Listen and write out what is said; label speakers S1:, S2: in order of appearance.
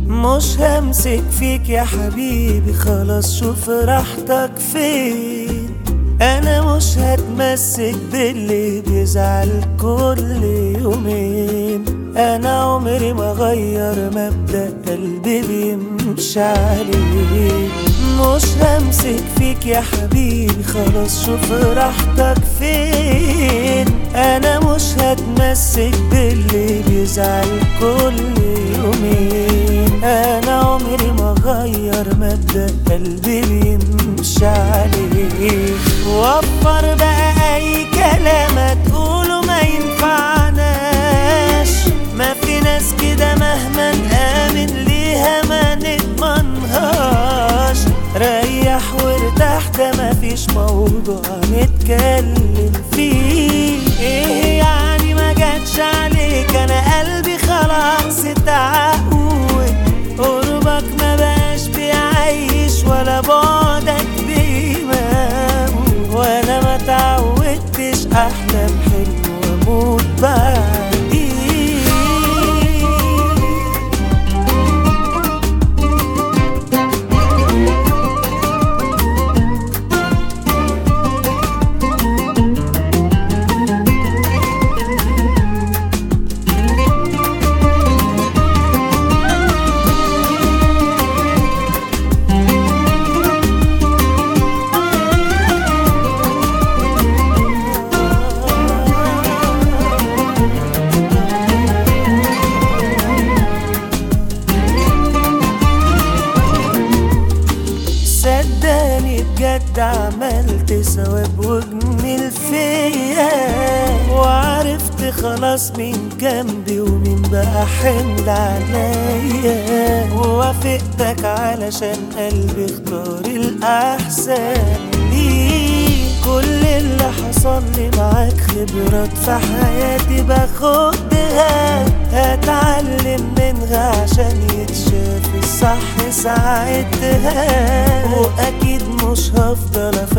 S1: مش همسك فيك يا حبيبي خلاص شوف راحتك فين انا مش هتمسك باللي بيزعل كل يومين انا عمري ما غير مبدأ قلبي بيمشي عليه مش همسك فيك يا حبيبي خلاص شوف راحتك فين انا مش هتمسك باللي بيزعل كل يومين انا عمري ما غير مبدأ قلبي بيمشي عليه وفر بقى اي كلام تقوله ما ينفعناش ما في ناس كده مهما نآمن ليها ما نضمنهاش ريح وارتاح ده مفيش موضوع نتكلم فيه ايه يعني ما جاتش عليك انا قلبي خلاص اتعود قربك ما بقاش بيعيش ولا بعدك بيموت وانا ما تعودتش احلم حلو واموت بعديه صدقني بجد عملت ثواب وجميل فيا وعرفت خلاص مين جنبي ومين بقى حمل عليا ووافقتك علشان قلبي اختار الأحسن ليه كل اللي حصل لي معاك خبرات في حياتي باخدها هتعلم منها عشان يتشاف الصح ساعتها واكيد مش هفضل